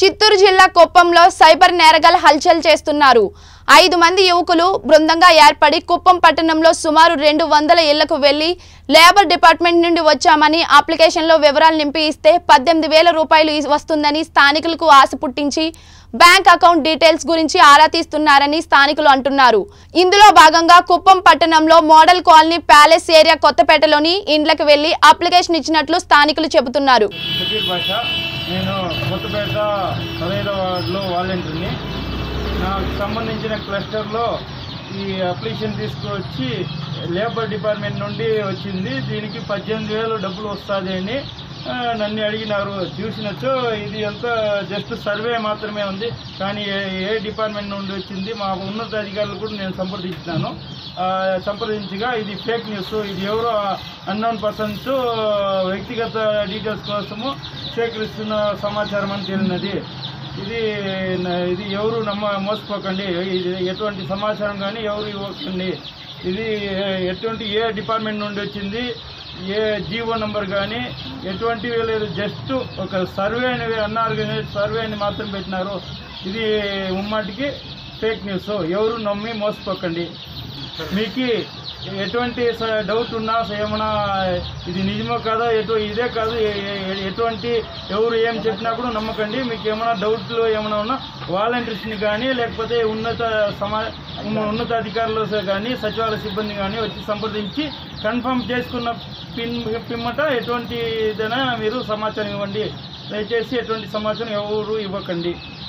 చిత్తూరు జిల్లా కుప్పంలో సైబర్ నేరగాలు హల్చల్ చేస్తున్నారు ఐదు మంది యువకులు బృందంగా ఏర్పడి కుప్పం పట్టణంలో సుమారు రెండు వందల ఇళ్లకు వెళ్లి లేబర్ డిపార్ట్మెంట్ నుండి వచ్చామని అప్లికేషన్లో వివరాలు నింపి ఇస్తే పద్దెనిమిది వేల రూపాయలు ఇ- వస్తుందని స్థానికులకు ఆశ పుట్టించి బ్యాంక్ అకౌంట్ డీటెయిల్స్ గురించి ఆరా తీస్తున్నారని స్థానికులు అంటున్నారు ఇందులో భాగంగా కుప్పం పట్టణంలో మోడల్ కాలనీ ప్యాలెస్ ఏరియా కొత్తపేటలోని ఇండ్లకు వెళ్లి అప్లికేషన్ ఇచ్చినట్లు స్థానికులు చెబుతున్నారు షకీర్ భాష నేను కొత్తపేట పదహైదవ వార్డులో వాలంటీర్ని నాకు సంబంధించిన క్లస్టర్లో ఈ అప్లికేషన్ తీసుకువచ్చి లేబర్ డిపార్ట్మెంట్ నుండి వచ్చింది దీనికి పద్దెనిమిది వేలు డబ్బులు వస్తుంది అని ఆ, నన్ను అడిగినారు చూసినట్టు ఇది అంతా జస్ట్ సర్వే మాత్రమే ఉంది కానీ ఏ ఏ డిపార్ట్మెంట్ నుండి వచ్చింది మా ఉన్నత అధికారులు కూడా నేను సంప్రదించినాను ఆ, సంప్రదించగా ఇది ఫేక్ న్యూస్ ఇది ఎవరో అన్నోన్ పర్సన్స్ వ్యక్తిగత డీటెయిల్స్ కోసము సేకరిస్తున్న సమాచారం అని తెలియనది ఇది న- ఇది ఎవరు నమ్మ మోసపోకండి ఇది ఎటువంటి సమాచారం కానీ ఎవరు ఇవ్వకండి ఇది ఎటువంటి ఏ డిపార్ట్మెంట్ నుండి వచ్చింది ఏ జీవో నంబర్ కానీ ఎటువంటివి లేదు జస్ట్ ఒక సర్వే అని అన్నారు కానీ సర్వే అని మాత్రం పెట్టినారు ఇది ముమ్మాటికి ఫేక్ న్యూస్ ఎవరు నమ్మి మోసపోకండి మీకు ఎటువంటి స- డౌట్ ఉన్నా స- ఏమైనా ఇది నిజమో కాదా ఎటు ఇదే కాదు ఎ- ఎ- ఎటువంటి ఎవరు ఏం చెప్పినా కూడా నమ్మకండి మీకు ఏమైనా డౌట్లు ఏమైనా ఉన్నా వాలంటీర్స్ని కానీ లేకపోతే ఉన్నత సమా ఉన్న- ఉన్నత అధికారులు స- కానీ సచివాలయ సిబ్బంది కానీ వచ్చి సంప్రదించి కన్ఫర్మ్ చేసుకున్న పిన్ పిమ్మట ఎటువంటి ఇదైనా మీరు సమాచారం ఇవ్వండి దయచేసి ఎటువంటి సమాచారం ఎవరు ఇవ్వకండి